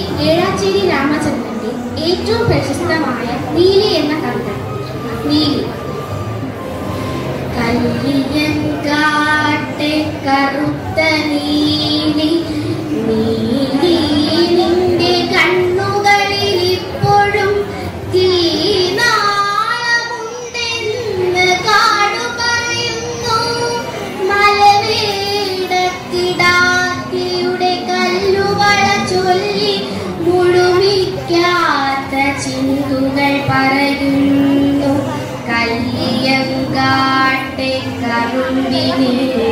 ഏഴാച്ചേരി രാമചന്ദ്രന്റെ ഏറ്റവും പ്രശസ്തമായ നീലി എന്ന കവിത നീലി കല്ലിയങ്കാട്ടെ കറുത്ത നീലി നീലി നിന്റെ കണ്ണുകളിൽ ഇപ്പോഴും തീനാളമുണ്ടെന്ന് കാടു പറയുന്നു മലവേടത്തിടാത്തിയുടെ കല്ലുവള ചൊല്ലി മുഴുമിക്കാത്ത ചിന്തുകൾ പറയുന്നു കല്ലിയങ്കാട്ടെ കറുമ്പിനെ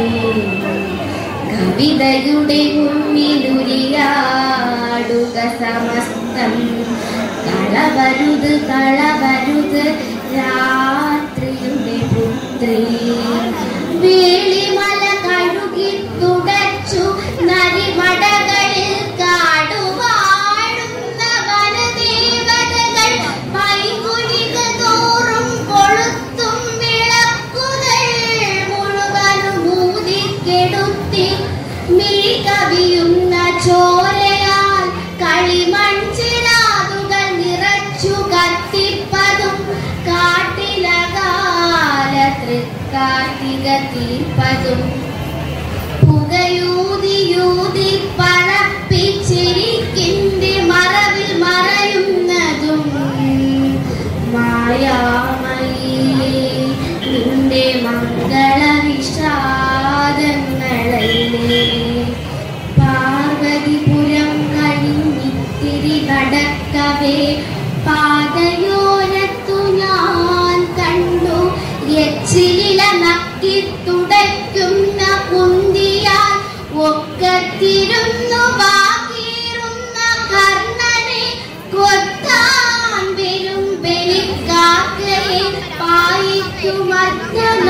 കവിതയുടെ മുന്നിലുരിയാടുക സമസ്തം കളവരുത് കളവരുത് രാത്രിയുടെ പുത്രി വേളിമല കഴുകി തുടച്ചു നരിമടകളിൽ കാടുവാഴുന്ന വനദേവതകൾ മൈകുനിക തോറും കൊളുത്തും വിളക്കുകൾ മുഴുവനും ഊതിക്കെടുത്തി മിഴി കവിയുന്ന ചോരയാൽ കളിമൺചിരാതുകൾ നിറച്ചു കത്തിപ്പതും കാട്ടിലകാല തൃക്കാർത്തിക തീർപ്പതും പുകയൂതിയൂതി പറപ്പിച്ചിരിക്കിന്റെ മറവിൽ മറയുന്നതും മായാമയീ നിന്റെ മംഗള വിഷാദങ്ങളല്ലേ പാർവതിപുരം കഴിഞ്ഞിത്തിരി നടക്കവേ പാതയോരത്തു ഞാൻ കണ്ടു എച്ചിലില നക്കി തുടയ്ക്കുന്ന കുന്തിയാൽ ഒക്കത്തിരുന്നു വാകീറുന്ന കർണനെ കൊത്താൻ വരും ബലിക്കാക്കയെ പായിക്കും അർത്ഥം